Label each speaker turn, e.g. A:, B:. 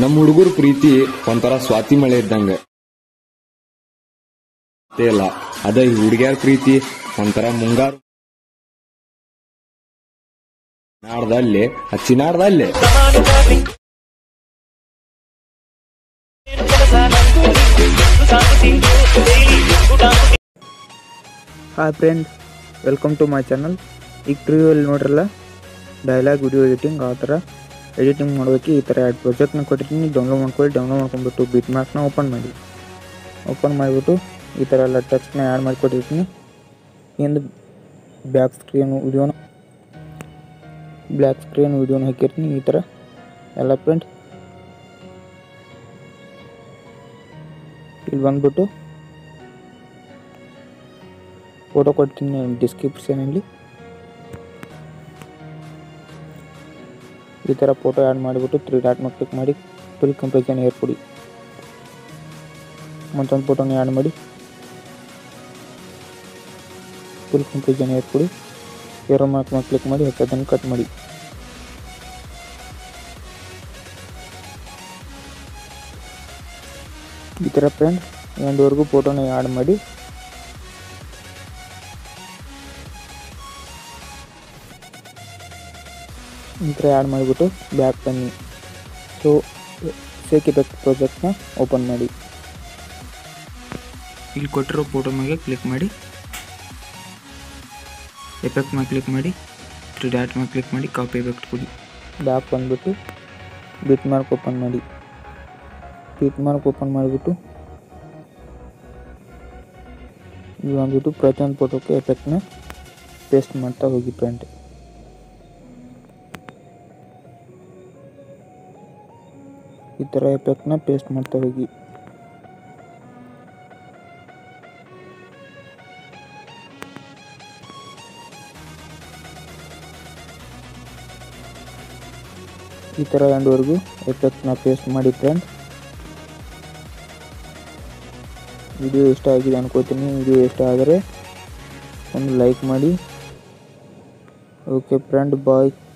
A: ನಮ್ಮ ಹುಡುಗರ ಪ್ರೀತಿ ಒಂಥರ ಸ್ವಾತಿ ಮಳೆ ಇದ್ದಂಗ ಅಷ್ಟೇ ಅಲ್ಲ ಅದ ಈ ಹುಡುಗ್ಯಾರ ಪ್ರೀತಿ ಒಂಥರ ಮುಂಗಾರು ನಾಡ್ದಲ್ಲೇ ಹಚ್ಚಿನಾಡ್ದಲ್ಲೇ
B: hi friend welcome to my channel ಈಗ ಪ್ರಿವ್ಯೂಲ್ಲಿ ನೋಡ್ರಲ್ಲ ಡೈಲಾಗ್ ವಿಡಿಯೋ ಎಡಿಟಿಂಗ್ ಆ ಥರ ಎಡಿಟಿಂಗ್ ಮಾಡೋದಕ್ಕೆ ಈ ಥರ ಎರಡು ಪ್ರಾಜೆಕ್ಟ್ನ ಕೊಟ್ಟಿರ್ತೀನಿ ಡೌನ್ಲೋಡ್ ಮಾಡ್ಕೊಳ್ಳಿ ಡೌನ್ಲೋಡ್ ಮಾಡ್ಕೊಂಡ್ಬಿಟ್ಟು ಬಿಟ್ ಮಾರ್ಕ್ನ ಓಪನ್ ಮಾಡಿ ಓಪನ್ ಮಾಡಿಬಿಟ್ಟು ಈ ಥರ ಎಲ್ಲ ಟೆಕ್ಸ್ಟ್ನ ಆ್ಯಡ್ ಮಾಡಿಕೊಟ್ಟಿರ್ತೀನಿ ಇಂದು ಬ್ಯಾಕ್ ಸ್ಕ್ರೀನ್ ವಿಡಿಯೋನ ಬ್ಲ್ಯಾಕ್ ಸ್ಕ್ರೀನ್ ವಿಡಿಯೋನ ಹಾಕಿರ್ತೀನಿ ಈ ಥರ ಎಲ್ಲ ಫ್ರೆಂಡ್ ಇಲ್ಲಿ ಬಂದ್ಬಿಟ್ಟು ಫೋಟೋ ಕೊಡ್ತೀನಿ ಡಿಸ್ಕ್ರಿಪ್ಷನಲ್ಲಿ ಈ ಥರ ಫೋಟೋ ಆ್ಯಡ್ ಮಾಡಿಬಿಟ್ಟು ತ್ರೀ ಡಾಟ್ ಮೇಲೆ ಕ್ಲಿಕ್ ಮಾಡಿ ಫುಲ್ ಕಂಪ್ರೇಷನ್ ಏರ್ಕೊಡಿ ಮತ್ತೊಂದು ಫೋಟೋನ ಆ್ಯಡ್ ಮಾಡಿ ಫುಲ್ ಕಂಪ್ರೇಷನ್ ಏರ್ಕೊಡಿ ಏರೋ ಮಾರ್ಕ್ ಮೇಲೆ ಕ್ಲಿಕ್ ಮಾಡಿ ಅದನ್ನು ಕಟ್ ಮಾಡಿ ಈ ಥರ ಫ್ರೆಂಡ್ ಎಂಡ್ವರೆಗೂ ಫೋಟೋನ ಆ್ಯಡ್ ಮಾಡಿ ಈ ಥರ ಆ್ಯಡ್ ಮಾಡಿಬಿಟ್ಟು ಬ್ಯಾಕ್ ಬನ್ನಿ ಸೊ ಸೇಕ್ ಇಫೆಕ್ಟ್ ಪ್ರಾಜೆಕ್ಟ್ನ ಓಪನ್ ಮಾಡಿ ಇಲ್ಲಿ ಕೊಟ್ಟಿರೋ ಫೋಟೋ ಮೇಲೆ ಕ್ಲಿಕ್ ಮಾಡಿ ಎಫೆಕ್ಟ್ ಮೇಲೆ ಕ್ಲಿಕ್ ಮಾಡಿ ತ್ರೀ ಡಾಟ್ ಮೇಲೆ ಕ್ಲಿಕ್ ಮಾಡಿ ಕಾಪಿ ಎಫೆಕ್ಟ್ ಕೊಡಿ ಬ್ಯಾಕ್ ಬಂದುಬಿಟ್ಟು ಬಿಟ್ ಮಾರ್ಕ್ ಓಪನ್ ಮಾಡಿ ಬಿಟ್ ಮಾರ್ಕ್ ಓಪನ್ ಮಾಡಿಬಿಟ್ಟು ಇದು ಬಂದ್ಬಿಟ್ಟು ಪ್ರತಿಯೊಂದು ಫೋಟೋಕ್ಕೆ ಎಫೆಕ್ಟ್ನ ಪೇಸ್ಟ್ ಮಾಡ್ತಾ ಹೋಗಿ ಫ್ರೆಂಡ್ ಈ ಥರ ಎಫೆಕ್ಟ್ನ ಪೇಸ್ಟ್ ಮಾಡ್ತಾ ಹೋಗಿ ಈ ಥರ ಎಂಡ್ವರೆಗೂ ಎಫೆಕ್ಟ್ನ ಪೇಸ್ಟ್ ಮಾಡಿ ಫ್ರೆಂಡ್ ವಿಡಿಯೋ ಇಷ್ಟ ಆಗಿದೆ ಅನ್ಕೋತೀನಿ ವಿಡಿಯೋ ಇಷ್ಟ ಆದರೆ ಒಂದು ಲೈಕ್ ಮಾಡಿ ಓಕೆ ಫ್ರೆಂಡ್ ಬಾಯ್